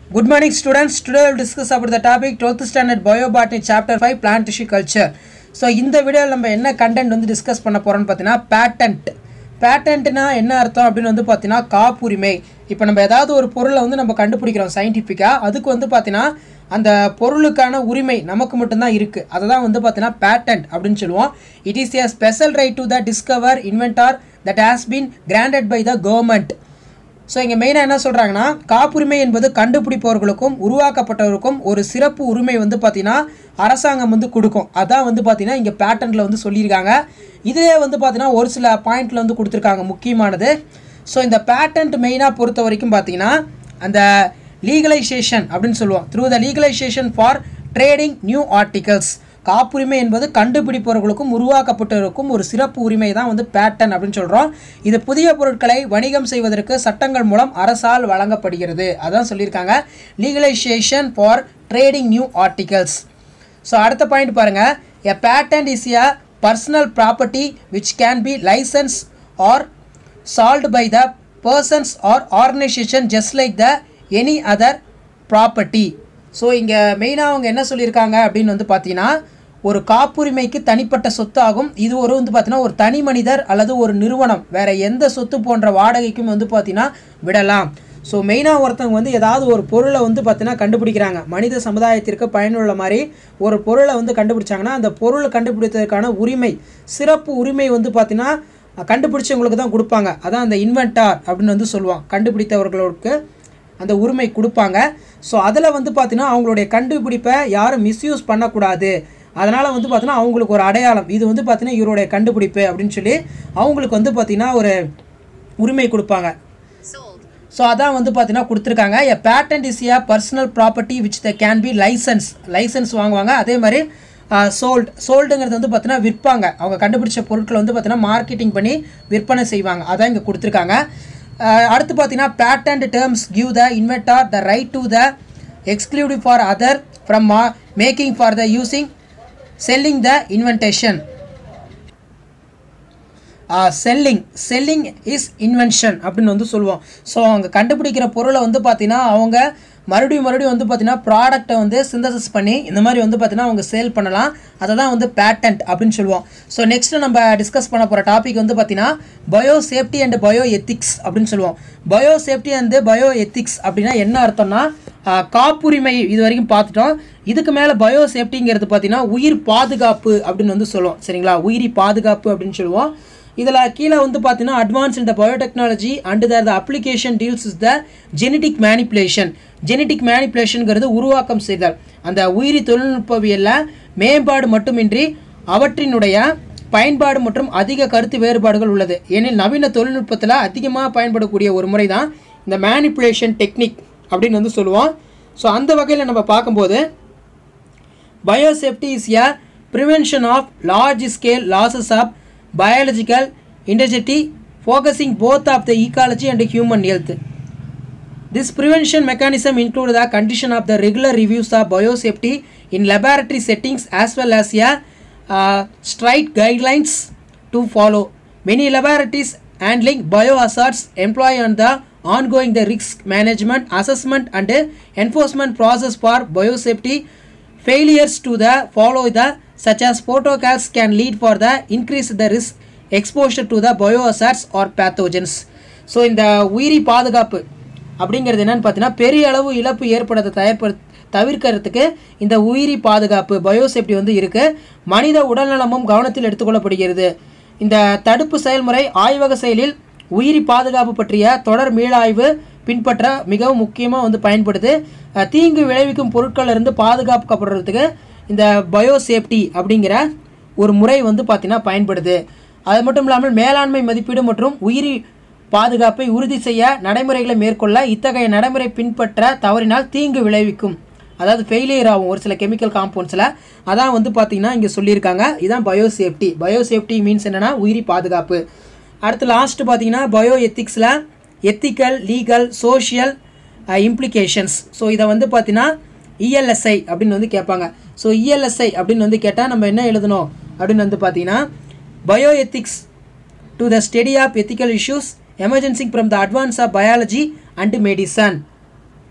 Good morning students. Today we will discuss about the topic 12th standard biobotany chapter 5 plant tissue culture. So இந்த வீடியோவில் நம்ம என்ன content வந்து discuss பண்ண போகிறோம்னு பார்த்தீங்கன்னா பேட்டன்ட் பேட்டன்ட்னா என்ன அர்த்தம் அப்படின்னு வந்து பார்த்தீங்கன்னா காப்புரிமை இப்போ நம்ம ஏதாவது ஒரு பொருளை வந்து நம்ம கண்டுபிடிக்கிறோம் சயின்டிஃபிக்காக அதுக்கு வந்து பார்த்தீங்கன்னா அந்த பொருளுக்கான உரிமை நமக்கு மட்டும்தான் இருக்குது அதை தான் வந்து பார்த்தீங்கன்னா பேட்டன்ட் அப்படின்னு சொல்லுவோம் it is a special right to the discover inventor that has been granted by the government so இங்கே மெயினாக என்ன சொல்கிறாங்கன்னா காப்புரிமை என்பது கண்டுபிடிப்பவர்களுக்கும் உருவாக்கப்பட்டவருக்கும் ஒரு சிறப்பு உரிமை வந்து பார்த்திங்கன்னா அரசாங்கம் வந்து கொடுக்கும் அதான் வந்து பார்த்திங்கன்னா இங்கே பேட்டர்னில் வந்து சொல்லியிருக்காங்க இதிலே வந்து பார்த்திங்கன்னா ஒரு சில பாயிண்டில் வந்து கொடுத்துருக்காங்க முக்கியமானது ஸோ இந்த பேட்டன்ட் மெயினாக பொறுத்த வரைக்கும் பார்த்திங்கன்னா அந்த லீகலைசேஷன் அப்படின்னு சொல்லுவோம் through the legalization for trading new articles காப்புரிமை என்பது கண்டுபிடிப்பவர்களுக்கும் உருவாக்கப்பட்டவருக்கும் ஒரு சிறப்பு உரிமை தான் வந்து பேட்டன் அப்படின்னு சொல்கிறோம் இது புதிய பொருட்களை வணிகம் செய்வதற்கு சட்டங்கள் மூலம் அரசால் வழங்கப்படுகிறது அதான் சொல்லியிருக்காங்க legalization for trading new articles so அடுத்த பாயிண்ட் பாருங்கள் a patent is a personal property which can be license or sold by the persons or organisation just like the any other property so இங்கே மெயினாக அவங்க என்ன சொல்லியிருக்காங்க அப்படின்னு வந்து பார்த்தீங்கன்னா ஒரு காப்புரிமைக்கு தனிப்பட்ட சொத்தாகும் இது ஒரு வந்து பார்த்தீங்கன்னா ஒரு தனி மனிதர் அல்லது ஒரு நிறுவனம் வேற எந்த சொத்து போன்ற வாடகைக்கும் வந்து பார்த்தீங்கன்னா விடலாம் ஸோ மெயினாக ஒருத்தவங்க வந்து ஏதாவது ஒரு பொருளை வந்து பார்த்தீங்கன்னா கண்டுபிடிக்கிறாங்க மனித சமுதாயத்திற்கு பயனுள்ள மாதிரி ஒரு பொருளை வந்து கண்டுபிடிச்சாங்கன்னா அந்த பொருளை கண்டுபிடித்ததற்கான உரிமை சிறப்பு உரிமை வந்து பார்த்தீங்கன்னா கண்டுபிடிச்சவங்களுக்கு தான் கொடுப்பாங்க அதான் அந்த இன்வென்டார் அப்படின்னு வந்து சொல்லுவாங்க கண்டுபிடித்தவர்களுக்கு அந்த உரிமை கொடுப்பாங்க ஸோ அதில் வந்து பார்த்தீங்கன்னா அவங்களுடைய கண்டுபிடிப்பை யாரும் மிஸ்யூஸ் பண்ணக்கூடாது அதனால் வந்து பார்த்தீங்கன்னா அவங்களுக்கு ஒரு அடையாளம் இது வந்து பார்த்தீங்கன்னா இவருடைய கண்டுபிடிப்பு அப்படின்னு சொல்லி அவங்களுக்கு வந்து பார்த்தீங்கன்னா ஒரு உரிமை கொடுப்பாங்க sold, ஸோ அதான் வந்து பார்த்தீங்கன்னா கொடுத்துருக்காங்க a patent is a personal property which the can be license license வாங்குவாங்க அதே மாதிரி சோல்ட் சோல்டுங்கிறது வந்து பார்த்தீங்கன்னா விற்பாங்க அவங்க கண்டுபிடிச்ச பொருட்களை வந்து பார்த்தீங்கன்னா மார்க்கெட்டிங் பண்ணி விற்பனை செய்வாங்க அதான் இங்கே கொடுத்துருக்காங்க அஹ் அடுத்து பார்த்தீங்கன்னா patent terms give the inventor the right to the exclusive for other from making for the using selling the invention selling selling is invention அப்படின்னு வந்து சொல்லுவோம் ஸோ அவங்க கண்டுபிடிக்கிற பொருளை வந்து பார்த்தீங்கன்னா அவங்க மறுபடியும் மறுபடியும் வந்து பார்த்தீங்கன்னா ப்ராடக்ட்டை வந்து சிந்தசிஸ் பண்ணி இந்த மாதிரி வந்து பார்த்தீங்கன்னா அவங்க சேல் பண்ணலாம் அதை தான் வந்து பேட்டன்ட் அப்படின்னு சொல்லுவோம் ஸோ நெக்ஸ்ட்டு நம்ம டிஸ்கஸ் பண்ண போகிற டாபிக் வந்து பார்த்தீங்கன்னா bio safety and bio ethics அப்படின்னு சொல்லுவோம் bio safety and bio ethics அப்படின்னா என்ன அர்த்தம்னா ஆஹ், காப்புரிமை இது வரைக்கும் பார்த்துட்டோம் இதுக்கு மேலே பயோ சேஃப்டிங்கிறது பார்த்தீங்கன்னா உயிர் பாதுகாப்பு அப்படின்னு வந்து சொல்லுவோம் சரிங்களா உயிரி பாதுகாப்பு அப்படின்னு சொல்லுவோம் இதில் கீழே வந்து பார்த்தீங்கன்னா அட்வான்ஸ் இந்த biotechnology and the application deals is the genetic manipulation genetic மேனிப்புலேஷனுங்கிறது உருவாக்கம் செய்தல் அந்த உயிரி தொழில்நுட்பவியலில் மேம்பாடு மட்டுமின்றி அவற்றினுடைய பயன்பாடு மற்றும் அதிக கருத்து வேறுபாடுகள் உள்ளது ஏனில் நவீன தொழில்நுட்பத்தில் அதிகமாக பயன்படக்கூடிய ஒரு முறை தான் இந்த மேனிப்புலேஷன் டெக்னிக் அப்படின்னு வந்து சொல்லுவோம் ஸோ அந்த வகையில் நம்ம பார்க்கும்போது Biosafety is a prevention of large scale losses of biological integrity focusing both of the ecology and human health. This prevention mechanism include the condition of the regular reviews of biosafety in laboratory settings as well as a uh, strict guidelines to follow. Many laboratories handling biohazards employ on the ongoing the risk management, assessment and enforcement process for biosafety. Failures to the follow the such as protocols can lead for the increase the risk exposure to the biohazards or pathogens. So இந்த உயிரி பாதுகாப்பு அப்படிங்கிறது என்னன்னு பார்த்தீங்கன்னா பெரிய அளவு இழப்பு ஏற்படுறதை தயார்படு தவிர்க்கிறதுக்கு இந்த உயிரி பாதுகாப்பு பயோசேஃப்டி வந்து இருக்குது மனித உடல்நலமும் கவனத்தில் எடுத்துக்கொள்ளப்படுகிறது இந்த தடுப்பு செயல்முறை ஆய்வக செயலில் உயிரி பாதுகாப்பு பற்றிய தொடர் மீளாய்வு பின்பற்ற மிகவும் முக்கியமாக வந்து பயன்படுது அஹ், தீங்கு விளைவிக்கும் பொருட்கள்ல இருந்து பாதுகாக்கப்படுறதுக்கு இந்த பயோசேஃப்டி அப்படிங்கிற ஒரு முறை வந்து பார்த்திங்கன்னா பயன்படுது அது மட்டும் இல்லாமல் மேலாண்மை மதிப்பீடு மற்றும் உயிரி பாதுகாப்பை உறுதி செய்ய நடைமுறைகளை மேற்கொள்ள இத்தகைய நடைமுறை பின்பற்ற தவறினால் தீங்கு விளைவிக்கும் அதாவது ஃபெயிலியர் ஆகும் ஒரு சில கெமிக்கல் காம்பவுண்ட்ஸில் அதான் வந்து பார்த்திங்கன்னா இங்கே சொல்லியிருக்காங்க இதான் பயோசேஃப்டி பயோசேஃப்டி மீன்ஸ் என்னென்னா உயிரி பாதுகாப்பு அடுத்து லாஸ்ட் பார்த்தீங்கன்னா பயோ எத்திக்ஸில் ethical legal social implications so இதை வந்து பார்த்தீங்கன்னா இஎல்எஸ்ஐ அப்படின்னு வந்து கேட்பாங்க ஸோ இஎல்எஸ்ஐ அப்படின்னு வந்து கேட்டால் நம்ம என்ன எழுதணும் அப்படின்னு வந்து பார்த்தீங்கன்னா bio ethics to the study of ethical issues emerging from the advance of biology and medicine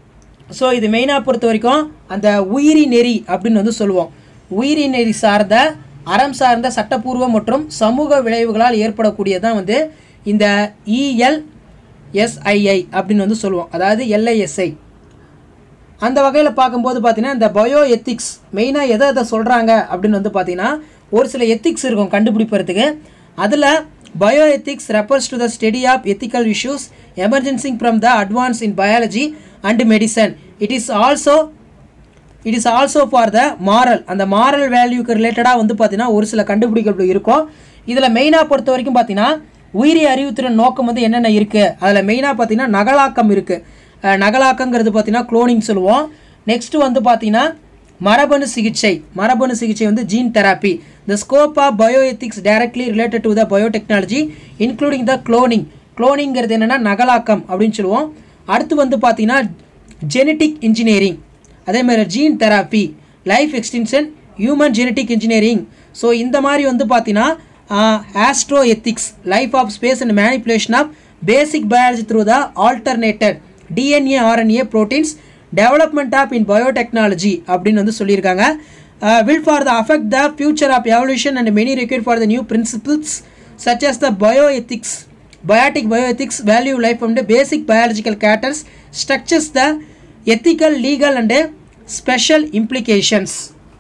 so இது மெயினாக பொறுத்த வரைக்கும் அந்த உயிரி நெறி அப்படின்னு வந்து சொல்லுவோம் உயிரி நெறி சார்ந்த அறம் சார்ந்த சட்டப்பூர்வ மற்றும் சமூக விளைவுகளால் ஏற்படக்கூடியதான் வந்து இந்த இஎல்எஸ்ஐஐ அப்படின்னு வந்து சொல்லுவோம் அதாவது எல்ஐஎஸ்ஐ அந்த வகையில் பார்க்கும்போது பார்த்தீங்கன்னா இந்த பயோ எத்திக்ஸ் மெயினாக எதை எதை சொல்கிறாங்க அப்படின்னு வந்து பார்த்தீங்கன்னா ஒரு சில எத்திக்ஸ் இருக்கும் கண்டுபிடிப்பறதுக்கு அதில் bio ethics refers to the study of ethical issues emerging from the advance in biology and medicine it is also it is also for the moral அந்த மாரல் வேல்யூக்கு ரிலேட்டடாக வந்து பார்த்தீங்கன்னா ஒரு சில கண்டுபிடிப்புகள் இருக்கும் இதில் மெயினாக பொறுத்த வரைக்கும் பார்த்தீங்கன்னா உயிரி அறிவுத்திறன் நோக்கம் வந்து என்னென்ன இருக்குது அதில் மெயினாக பார்த்தீங்கன்னா நகலாக்கம் இருக்குது நகலாக்கங்கிறது பார்த்தீங்கன்னா குளோனிங் சொல்லுவோம் நெக்ஸ்ட்டு வந்து பார்த்தீங்கன்னா மரபணு சிகிச்சை மரபணு சிகிச்சை வந்து gene therapy the scope of bio ethics directly related to the biotechnology including the cloning குளோனிங்கிறது என்னென்னா நகலாக்கம் அப்படின்னு சொல்லுவோம் அடுத்து வந்து பார்த்தீங்கன்னா ஜெனட்டிக் இன்ஜினியரிங் அதே மாதிரி gene therapy life extension human genetic engineering so இந்த மாதிரி வந்து பார்த்தீங்கன்னா astro ethics life of space and manipulation of basic biology through the alternated DNA RNA proteins development of in biotechnology அப்படின்னு வந்து சொல்லியிருக்காங்க will for the affect the future of evolution and many require for the new principles such as the bio ethics biotic bioethics value life and basic biological caters structures the ethical legal and special implications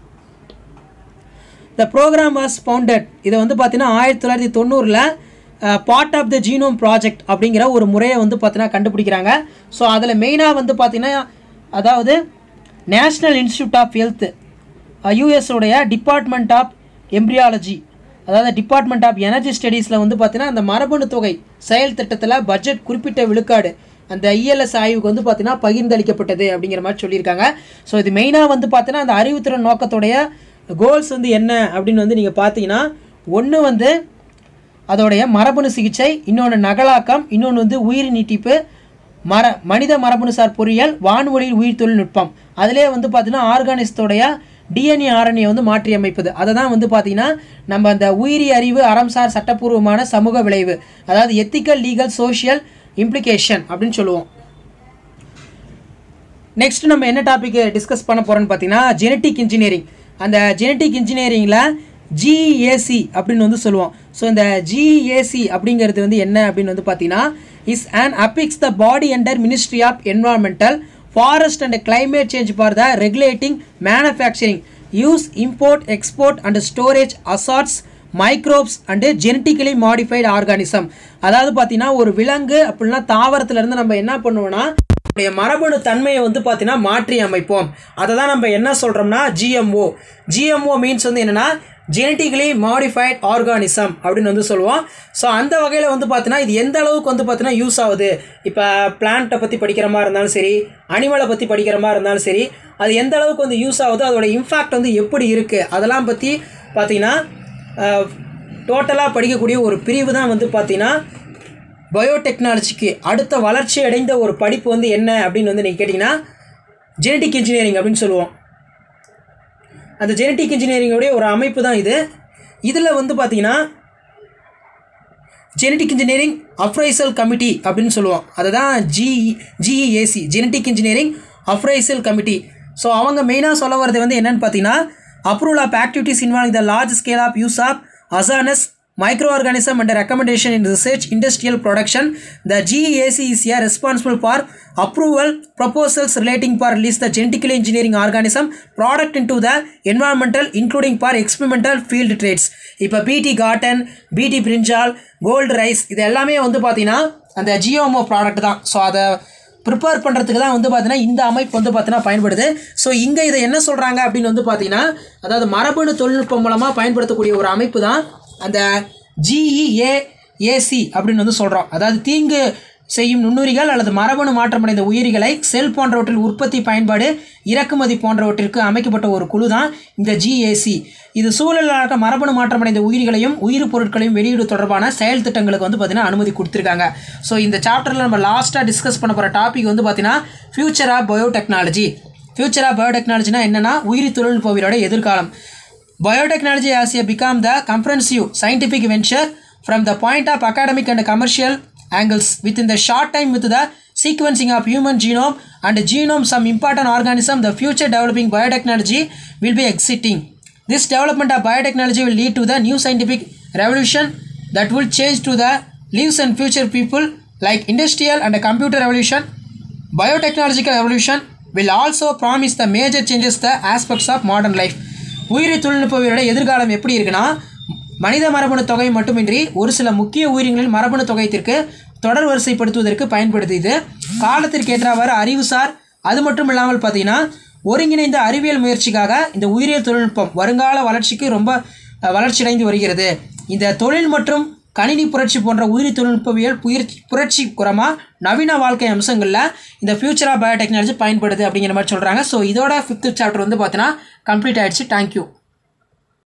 the programme was founded இதை வந்து பார்த்தீங்கன்னா ஆயிரத்தி தொள்ளாயிரத்தி தொண்ணூறில் part of the genome project அப்படிங்கிற ஒரு முறையை வந்து பார்த்தீங்கன்னா கண்டுபிடிக்கிறாங்க ஸோ அதில் மெயினாக வந்து பார்த்தீங்கன்னா அதாவது நேஷ்னல் இன்ஸ்டியூட் ஆஃப் ஹெல்த் யூஎஸோடைய டிபார்ட்மெண்ட் ஆஃப் எம்ப்ரியாலஜி அதாவது டிபார்ட்மெண்ட் ஆஃப் எனர்ஜி ஸ்டடீஸில் வந்து பார்த்தீங்கன்னா அந்த மரபணு தொகை செயல் திட்டத்தில் பட்ஜெட் குறிப்பிட்ட விழுக்காடு அந்த இஎல்எஸ் ஆய்வுக்கு வந்து பார்த்தீங்கன்னா பகிர்ந்தளிக்கப்பட்டது அப்படிங்கிற மாதிரி சொல்லியிருக்காங்க ஸோ இது மெயினாக வந்து பார்த்தீங்கன்னா அந்த அறிவுத்திறன் நோக்கத்துடைய கோல்ஸ் வந்து என்ன அப்படின்னு வந்து நீங்கள் பார்த்தீங்கன்னா ஒன்று வந்து அதோடைய மரபணு சிகிச்சை இன்னொன்று நகலாக்கம் இன்னொன்று வந்து உயிர் நீட்டிப்பு மர மனித மரபணுசார் பொறியியல் வான்வழியில் உயிர் தொழில்நுட்பம் அதிலே வந்து பார்த்தீங்கன்னா ஆர்கானிஸ்டோடைய டிஎன்ஏ ஆர்என்ஏ வந்து மாற்றி அமைப்பது அதை தான் வந்து பார்த்தீங்கன்னா நம்ம அந்த உயிரி அறிவு அறம்சார் சட்டப்பூர்வமான சமூக விளைவு அதாவது எத்திக்கல் லீகல் சோஷியல் இம்ப்ளிகேஷன் அப்படின்னு சொல்லுவோம் நெக்ஸ்ட் நம்ம என்ன டாபிக் டிஸ்கஸ் பண்ண போகிறோம்னு பார்த்தீங்கன்னா ஜெனட்டிக் இன்ஜினியரிங் அந்த ஜெனட்டிக் இன்ஜினியரிங்கில் ஜிஏசி அப்படின்னு வந்து சொல்லுவோம் ஸோ இந்த ஜிஏசி அப்படிங்கிறது வந்து என்ன அப்படின்னு வந்து பார்த்தீங்கன்னா is and apex the body under ministry of environmental forest and climate change for the regulating manufacturing use import export and storage hazards microbes and genetically modified organism அதாவது பார்த்தீங்கன்னா ஒரு விலங்கு அப்படின்னா தாவரத்துலேருந்து நம்ம என்ன பண்ணுவோம்னா நம்முடைய மரபணு தன்மையை வந்து பார்த்தீங்கன்னா மாற்றி அமைப்போம் அதை தான் நம்ம என்ன சொல்கிறோம்னா ஜிஎம்ஓ ஜிஎம்ஓ மீன்ஸ் வந்து என்னென்னா ஜெனட்டிக்கலி மாடிஃபைட் ஆர்கானிசம் அப்படின்னு வந்து சொல்லுவோம் ஸோ அந்த வகையில் வந்து பார்த்தீங்கன்னா இது எந்த அளவுக்கு வந்து பார்த்தீங்கன்னா யூஸ் ஆகுது இப்போ பிளான்ட்டை பற்றி படிக்கிற மாதிரி இருந்தாலும் சரி அனிமலை பற்றி படிக்கிற மாதிரி இருந்தாலும் சரி அது எந்த அளவுக்கு வந்து யூஸ் ஆகுதோ அதோட இம்பாக்ட் வந்து எப்படி இருக்குது அதெல்லாம் பற்றி பார்த்தீங்கன்னா டோட்டலாக படிக்கக்கூடிய ஒரு பிரிவு தான் வந்து பார்த்தீங்கன்னா பயோடெக்னாலஜிக்கு அடுத்த வளர்ச்சி அடைந்த ஒரு படிப்பு வந்து என்ன அப்படின்னு வந்து நீங்கள் கேட்டிங்கன்னா ஜெனட்டிக் இன்ஜினியரிங் அப்படின்னு சொல்லுவோம் அந்த ஜெனட்டிக் இன்ஜினியரிங்கோடைய ஒரு அமைப்பு தான் இது இதில் வந்து பார்த்தீங்கன்னா ஜெனட்டிக் இன்ஜினியரிங் அப்ரைசல் கமிட்டி அப்படின்னு சொல்லுவோம் அதை தான் G GEAC genetic engineering appraisal committee so அவங்க மெயினாக சொல்ல வர்றது வந்து என்னன்னு பார்த்தீங்கன்னா approval of activities involving the large scale of use of hazardous microorganism and recommendation in research industrial production the GEAC is here responsible for approval proposals relating for release the genetically engineering organism product into the environmental including for experimental field traits இப்போ பிடி cotton பிடி பிரிஞ்சால் gold rice இது எல்லாமே வந்து பார்த்தீங்கன்னா அந்த GMO product தான் so அதை ப்ரிப்பேர் பண்ணுறதுக்கு தான் வந்து பார்த்தீங்கன்னா இந்த அமைப்பு வந்து பார்த்தீங்கன்னா பயன்படுது ஸோ இங்கே இதை என்ன சொல்கிறாங்க அப்படின்னு வந்து பார்த்தீங்கன்னா அதாவது மரபணு தொழில்நுட்பம் மூலமாக பயன்படுத்தக்கூடிய ஒரு அமைப்பு தான் அந்த ஜிஇஏஏசி அப்படின்னு வந்து சொல்கிறோம் அதாவது தீங்கு செய்யும் நுண்ணுயிரிகள் அல்லது மரபணு மாற்றமடைந்த உயிரிகளை செல் போன்றவற்றில் உற்பத்தி பயன்பாடு இறக்குமதி போன்றவற்றிற்கு அமைக்கப்பட்ட ஒரு குழு தான் இந்த ஜிஏசி இது சூழலாக மரபணு மாற்றமடைந்த உயிரிகளையும் உயிர் பொருட்களையும் வெளியீடு தொடர்பான செயல் திட்டங்களுக்கு வந்து பார்த்தீங்கன்னா அனுமதி கொடுத்துருக்காங்க ஸோ இந்த சாப்டரில் நம்ம லாஸ்ட்டாக டிஸ்கஸ் பண்ண போகிற டாபிக் வந்து பார்த்தீங்கன்னா future of biotechnology future of பயோடெக்னாலஜினா என்னென்னா உயிரி தொழில்நுட்பவியலோட எதிர்காலம் Biotechnology has a become the comprehensive scientific venture from the point of academic and commercial angles within the short time with the sequencing of human genome and genome some important organism the future developing biotechnology will be exiting this development of biotechnology will lead to the new scientific revolution that will change to the lives and future people like industrial and computer revolution biotechnological evolution will also promise the major changes the aspects of modern life உயிரி தொழில்நுட்பவியலோட எதிர்காலம் எப்படி இருக்குன்னா மனித மரபணு தொகை மட்டுமின்றி ஒரு சில முக்கிய உயிரினங்களின் மரபணு தொகையத்திற்கு தொடர் வரிசைப்படுத்துவதற்கு பயன்படுது இது காலத்திற்கு ஏற்றவாறு அறிவுசார் அது மட்டும் இல்லாமல் பார்த்தீங்கன்னா ஒருங்கிணைந்த அறிவியல் முயற்சிக்காக இந்த உயிரியல் தொழில்நுட்பம் வருங்கால வளர்ச்சிக்கு ரொம்ப அஹ், வளர்ச்சியடைந்து வருகிறது இந்த தொழில் மற்றும் கணினி புரட்சி போன்ற உயிரி தொழில்நுட்பவியல் புயற்சி புரட்சி குறமாக நவீன வாழ்க்கை அம்சங்களில் இந்த ஃபியூச்சர் ஆஃப் பயோடெக்னாலஜி பயன்படுது அப்படிங்கிற மாதிரி சொல்கிறாங்க ஸோ இதோட ஃபிஃப்த் சாப்டர் வந்து பார்த்தீங்கன்னா கம்ப்ளீட் ஆயிடுச்சு தேங்க்யூ